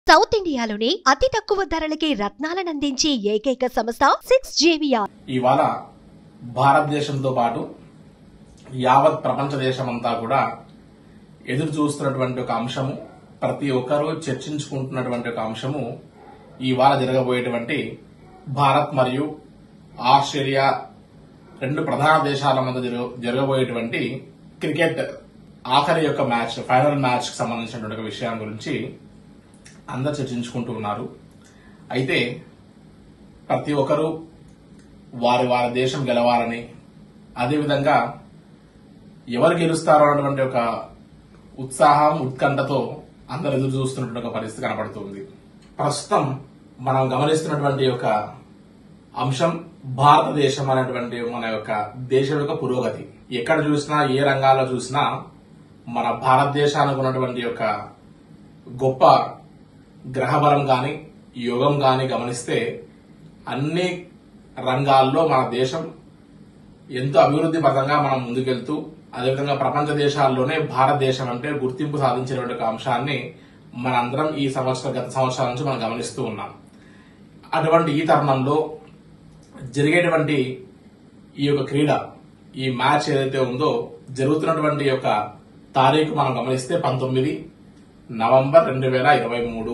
south ఇండియాలోనే అతి తక్కువ ధరలకి రత్నాలనందించే ఏకైక సంస్థ సిక్స్ జేవియా ఇవాళ భారతదేశంతో పాటు యావత్ ప్రపంచ దేశమంతా కూడా ఎదురు చూస్తున్నటువంటి ఒక అంశము ప్రతి ఒక్కరూ చర్చించుకుంటున్నటువంటి ఒక అంశము ఇవాళ జరగబోయేటువంటి భారత్ మరియు ఆస్ట్రేలియా రెండు ప్రధాన దేశాల మధ్య జరగ- జరగబోయేటువంటి క్రికెట్ ఆఖరి యొక్క మ్యాచ్ ఫైనల్ మ్యాచ్ కి సంబంధించినటువంటి ఒక విషయం గురించి అందరు చర్చించుకుంటూ ఉన్నారు అయితే ప్రతి ఒక్కరూ వారి వారి దేశం గెలవాలని అదేవిధంగా ఎవరు గెలుస్తారో అన్నటువంటి ఒక ఉత్సాహం ఉత్కంఠతో అందరు ఎదురు చూస్తున్నటువంటి ఒక పరిస్థితి కనపడుతుంది ప్రస్తుతం మనం గమనిస్తున్నటువంటి ఒక అంశం భారతదేశం అనేటువంటి మన యొక్క దేశం యొక్క పురోగతి ఎక్కడ చూసినా ఏ రంగాల్లో చూసినా మన భారతదేశానికి ఉన్నటువంటి యొక్క గొప్ప గ్రహబలం గాని యోగం గాని గమనిస్తే అన్ని రంగాల్లో మన దేశం ఎంతో అభివృద్ధి పరంగా మనం ముందుకెళ్తూ అదేవిధంగా ప్రపంచ దేశాల్లోనే భారతదేశం అంటే గుర్తింపు సాధించినటువంటి ఒక అంశాన్ని మనందరం ఈ సంవత్సరం గత సంవత్సరాల నుంచి మనం గమనిస్తూ ఉన్నాం అటువంటి ఈ తరుణంలో జరిగేటువంటి ఈ యొక్క క్రీడ ఈ మ్యాచ్ ఏదైతే ఉందో జరుగుతున్నటువంటి యొక్క తారీఖు మనం గమనిస్తే పంతొమ్మిది నవంబర్ రెండు వేల ఇరవై మూడు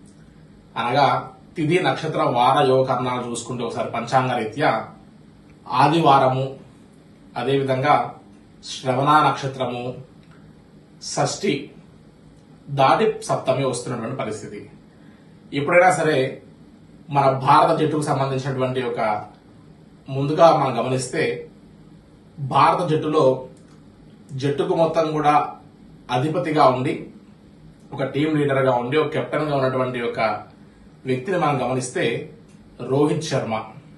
అనగా తిథి నక్షత్ర వార యోగ కర్ణాలు చూసుకుంటే ఒకసారి పంచాంగ రీత్యా ఆదివారము అదేవిధంగా శ్రవణ నక్షత్రము షష్ఠి దాటి సప్తమి వస్తున్నటువంటి పరిస్థితి ఎప్పుడైనా సరే మన భారత జట్టుకు సంబంధించినటువంటి ఒక ముందుగా మనం గమనిస్తే భారత జట్టులో జట్టుకు మొత్తం కూడా అధిపతిగా ఉండి ఒక టీం లీడర్ గా ఉండి ఒక కెప్టెన్ గా ఉన్నటువంటి ఒక వ్యక్తిని మనం గమనిస్తే రోహిత్ శర్మ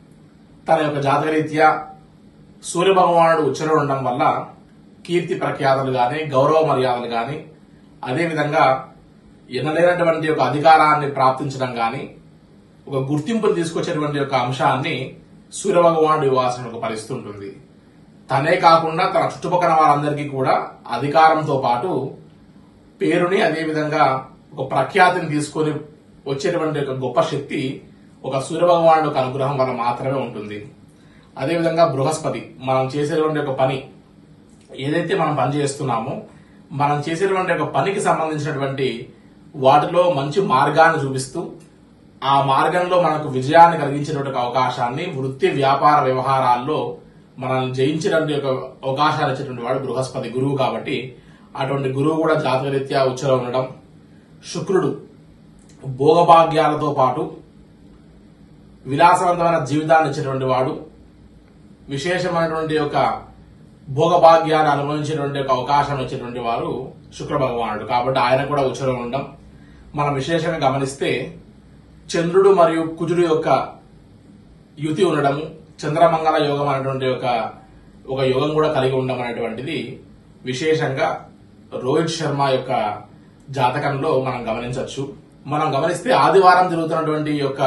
తన యొక్క జాతకరీత్యా సూర్య భగవానుడు ఉచ్చలో ఉండడం వల్ల కీర్తి ప్రఖ్యాతలు గాని గౌరవ మర్యాదలు గాని అదేవిధంగా ఎనలేనటువంటి ఒక అధికారాన్ని ప్రాప్తించడం గాని ఒక గుర్తింపును తీసుకొచ్చేటువంటి ఒక అంశాన్ని సూర్య భగవానుడు ఇవ్వాల్సిన ఒక పరిస్థితి ఉంటుంది తనే కాకుండా తన చుట్టుపక్కల వారందరికీ కూడా అధికారంతో పాటు పేరుని అదేవిధంగా ఒక ప్రఖ్యాతిని తీసుకొని వచ్చేటువంటి ఒక గొప్ప శక్తి ఒక సూర్య భగవానుడు యొక్క అనుగ్రహం వల్ల మాత్రమే ఉంటుంది అదేవిధంగా బృహస్పతి మనం చేసేటువంటి ఒక పని ఏదైతే మనం పని చేస్తున్నామో మనం చేసేటువంటి ఒక పనికి సంబంధించినటువంటి వాటిలో మంచి మార్గాన్ని చూపిస్తూ ఆ మార్గంలో మనకు విజయాన్ని కలిగించేటువంటి ఒక అవకాశాన్ని వృత్తి వ్యాపార వ్యవహారాల్లో మనల్ని జయించినటువంటి ఒక అవకాశాలు ఇచ్చేటువంటి వాడు బృహస్పతి గురువు కాబట్టి అటువంటి గురువు కూడా జాతకరీత్యా ఉచ్చలో ఉండడం శుక్రుడు భోగభాగ్యాలతో పాటు విలాసవంతమైన జీవితాన్ని ఇచ్చేటువంటి వాడు విశేషమైనటువంటి యొక్క భోగభాగ్యాన్ని అనుభవించేటువంటి ఒక అవకాశం ఇచ్చేటువంటి వారు శుక్ర భగవానుడు కాబట్టి ఆయన కూడా ఉచ్చలో ఉండడం మనం విశేషంగా గమనిస్తే చంద్రుడు మరియు కుజుడు యొక్క యుతి ఉండడము చంద్రమంగళ యోగం అనేటువంటి ఒక ఒక యోగం కూడా కలిగి ఉండడం అనేటువంటిది విశేషంగా రోహిత్ శర్మ యొక్క జాతకంలో మనం గమనించవచ్చు మనం గమనిస్తే ఆదివారం జరుగుతున్నటువంటి ఈ యొక్క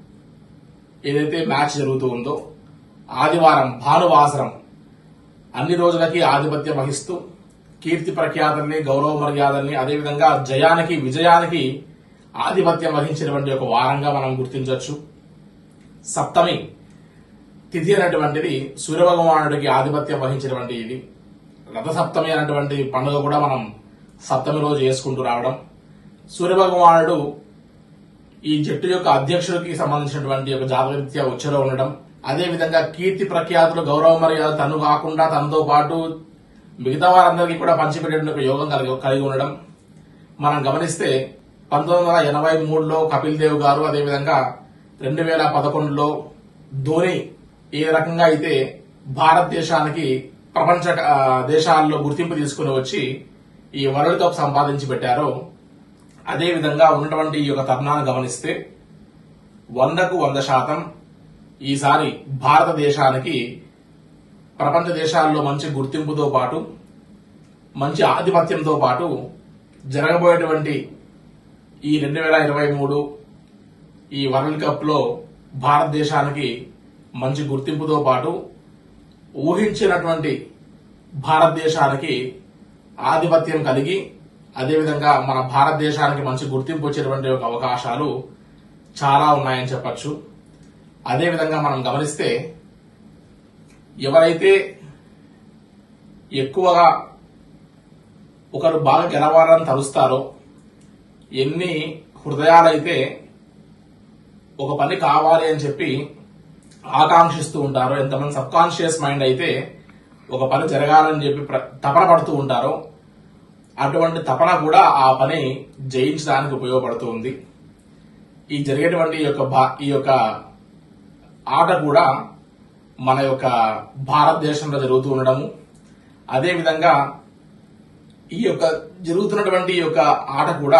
ఏదైతే మ్యాచ్ జరుగుతూ ఉందో ఆదివారం భానువాసరం అన్ని రోజులకి ఆధిపత్యం వహిస్తూ కీర్తి ప్రఖ్యాతల్ని గౌరవ మర్యాదల్ని అదేవిధంగా జయానికి విజయానికి ఆధిపత్యం వహించినటువంటి ఒక వారంగా మనం గుర్తించవచ్చు సప్తమి తిథి అనేటువంటిది సూర్యభగవానుడికి ఆధిపత్యం వహించినటువంటి ఇది రథ సప్తమి అనేటువంటి పండుగ కూడా మనం సప్తమి రోజు చేసుకుంటూ రావడం సూర్యభగవానుడు ఈ జట్టు యొక్క అధ్యక్షుడికి సంబంధించినటువంటి ఒక జాతకరీత్యా ఉచ్చలో ఉండడం అదే విధంగా కీర్తి ప్రఖ్యాతులు గౌరవ మర్యాద తను కాకుండా తనతో పాటు మిగతా వారందరికీ కూడా పంచిపెట్టే ఒక యోగం కలిగి కలిగి ఉండడం మనం గమనిస్తే పంతొమ్మిది వందల ఎనభై మూడులో కపిల్ దేవ్ గారు అదేవిధంగా రెండు వేల పదకొండులో ధోని ఏ రకంగా అయితే భారతదేశానికి ప్రపంచ ఆ, దేశాల్లో గుర్తింపు తీసుకుని వచ్చి ఈ వరల్డ్ కప్ సంపాదించి పెట్టారో అదే విధంగా ఉన్నటువంటి ఈ యొక్క తరుణాన్ని గమనిస్తే వందకు వంద శాతం ఈసారి భారతదేశానికి ప్రపంచ దేశాల్లో మంచి గుర్తింపుతో పాటు మంచి ఆధిపత్యంతో పాటు జరగబోయేటువంటి ఈ రెండు వేల ఇరవై మూడు ఈ వరల్డ్ కప్ లో భారతదేశానికి మంచి గుర్తింపుతో పాటు ఊహించినటువంటి భారతదేశానికి ఆధిపత్యం కలిగి అదేవిధంగా మన భారతదేశానికి మంచి గుర్తింపు వచ్చేటువంటి ఒక అవకాశాలు చాలా ఉన్నాయని చెప్పచ్చు అదేవిధంగా మనం గమనిస్తే ఎవరైతే ఎక్కువగా ఒకరు బాగా గెలవాలని తలుస్తారో ఎన్ని హృదయాలైతే ఒక పని కావాలి అని చెప్పి ఆకాంక్షిస్తూ ఉంటారో ఎంతమంది సబ్ కాన్షియస్ మైండ్ అయితే ఒక పని జరగాలని చెప్పి ప్ర- తపన పడుతూ ఉంటారో అటువంటి తపన కూడా ఆ పని జయించడానికి ఉపయోగపడుతూ ఉంది ఈ జరిగేటువంటి ఈ యొక్క భా- ఈ యొక్క ఆట కూడా మన యొక్క భారతదేశంలో జరుగుతూ ఉండడము అదేవిధంగా ఈ యొక్క జరుగుతున్నటువంటి ఈ యొక్క ఆట కూడా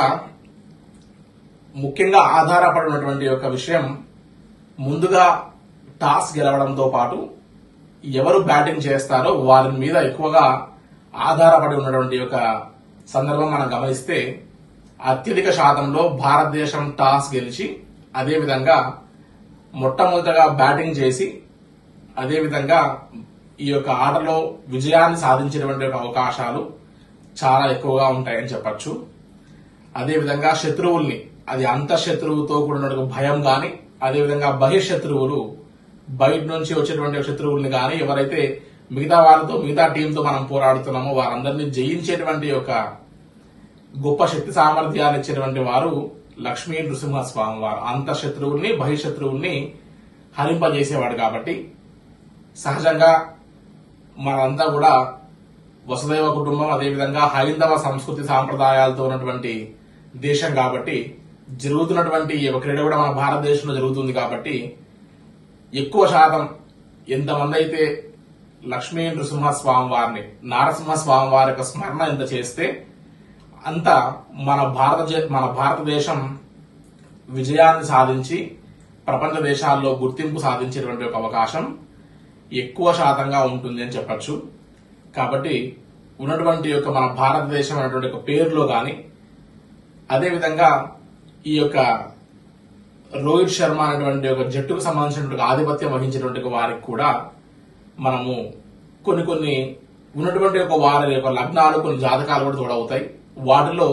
ముఖ్యంగా ఆధారపడి ఉన్నటువంటి యొక్క విషయం ముందుగా టాస్ గెలవడంతో పాటు ఎవరు బ్యాటింగ్ చేస్తారో వారి మీద ఎక్కువగా ఆధారపడి ఉన్నటువంటి యొక్క సందర్భం మనం గమనిస్తే అత్యధిక శాతంలో భారతదేశం టాస్ గెలిచి అదేవిధంగా మొట్టమొదటగా బ్యాటింగ్ చేసి అదేవిధంగా ఈ యొక్క ఆటలో విజయాన్ని సాధించినటువంటి యొక్క అవకాశాలు చాలా ఎక్కువగా ఉంటాయని చెప్పచ్చు అదేవిధంగా శత్రువుల్ని అది అంత శత్రువుతో కూడిన భయం గాని అదేవిధంగా బహిర్శత్రువులు బయట నుంచి వచ్చేటువంటి శత్రువుల్ని గాని ఎవరైతే మిగతా వారితో మిగతా టీంతో మనం పోరాడుతున్నామో వారందరినీ జయించేటువంటి యొక్క గొప్ప శక్తి సామర్థ్యాలు ఇచ్చేటువంటి వారు లక్ష్మీ నృసింహ స్వామి వారు అంత శత్రువుల్ని బహిర్శత్రువుల్ని హరింపజేసేవాడు కాబట్టి సహజంగా మనంతా కూడా వసుదైవ కుటుంబం అదేవిధంగా హైందవ సంస్కృతి సాంప్రదాయాలతో ఉన్నటువంటి దేశం కాబట్టి జరుగుతున్నటువంటి ఈ యొక్క క్రీడ కూడా మన భారతదేశంలో జరుగుతుంది కాబట్టి ఎక్కువ శాతం ఎంతమంది అయితే లక్ష్మీ నృసింహ స్వామి వారిని నారసింహ స్వామి వారి యొక్క స్మరణ ఎంత చేస్తే అంత మన భారత మన భారతదేశం విజయాన్ని సాధించి ప్రపంచ దేశాల్లో గుర్తింపు సాధించేటువంటి ఒక అవకాశం ఎక్కువ శాతంగా ఉంటుంది అని చెప్పచ్చు కాబట్టి ఉన్నటువంటి యొక్క మన భారతదేశం అనేటువంటి ఒక పేరులో గాని అదేవిధంగా ఈ యొక్క రోహిత్ శర్మ అనేటువంటి ఒక జట్టుకు సంబంధించినటువంటి ఆధిపత్యం వహించినటువంటి ఒక వారికి కూడా మనము కొన్ని కొన్ని ఉన్నటువంటి ఒక వారి యొక్క లగ్నాలు కొన్ని జాతకాలు కూడా తోడవుతాయి వాటిలో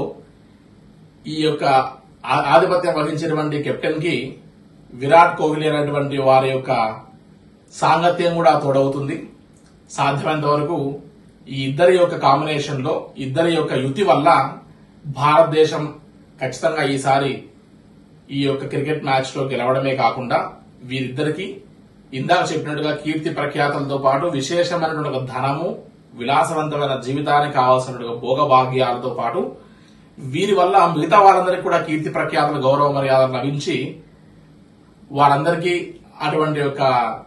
ఈ యొక్క ఆ- ఆధిపత్యం వహించినటువంటి కెప్టెన్ కి విరాట్ కోహ్లీ అనేటువంటి వారి యొక్క సాంగత్యం కూడా తోడవుతుంది సాధ్యమైనంత వరకు ఈ ఇద్దరి యొక్క కాంబినేషన్ లో ఇద్దరి యొక్క యుతి వల్ల భారతదేశం ఖచ్చితంగా ఈసారి ఈ యొక్క క్రికెట్ మ్యాచ్ లో గెలవడమే కాకుండా వీరిద్దరికి ఇందాక చెప్పినట్టుగా కీర్తి ప్రఖ్యాతులతో పాటు విశేషమైనటువంటి ఒక ధనము విలాసవంతమైన జీవితానికి కావాల్సిన భోగభాగ్యాలతో పాటు వీరి వల్ల మిగతా వారందరికీ కూడా కీర్తి ప్రఖ్యాతుల గౌరవ మర్యాదలు లభించి వారందరికీ అటువంటి ఒక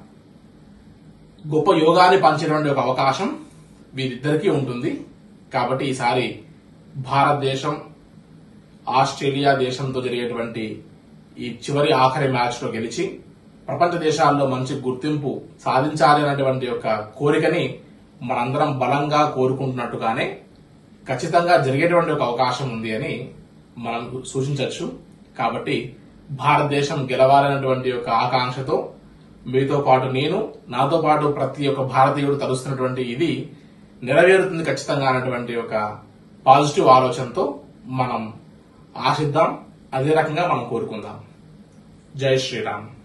గొప్ప యోగాన్ని పంచేటువంటి ఒక అవకాశం వీరిద్దరికీ ఉంటుంది కాబట్టి ఈసారి భారతదేశం ఆస్ట్రేలియా దేశంతో జరిగేటువంటి ఈ చివరి ఆఖరి మ్యాచ్ లో గెలిచి ప్రపంచ దేశాల్లో మంచి గుర్తింపు సాధించాలి అనేటువంటి యొక్క కోరికని మనందరం బలంగా కోరుకుంటున్నట్టుగానే ఖచ్చితంగా జరిగేటువంటి ఒక అవకాశం ఉంది అని మనం సూచించవచ్చు కాబట్టి భారతదేశం గెలవాలనేటువంటి యొక్క ఆకాంక్షతో మీతో పాటు నేను నాతో పాటు ప్రతి ఒక్క భారతీయుడు తలుస్తున్నటువంటి ఇది నెరవేరుతుంది ఖచ్చితంగా అన్నటువంటి ఒక పాజిటివ్ ఆలోచనతో మనం ఆశిద్దాం అదే రకంగా మనం కోరుకుందాం జై శ్రీరామ్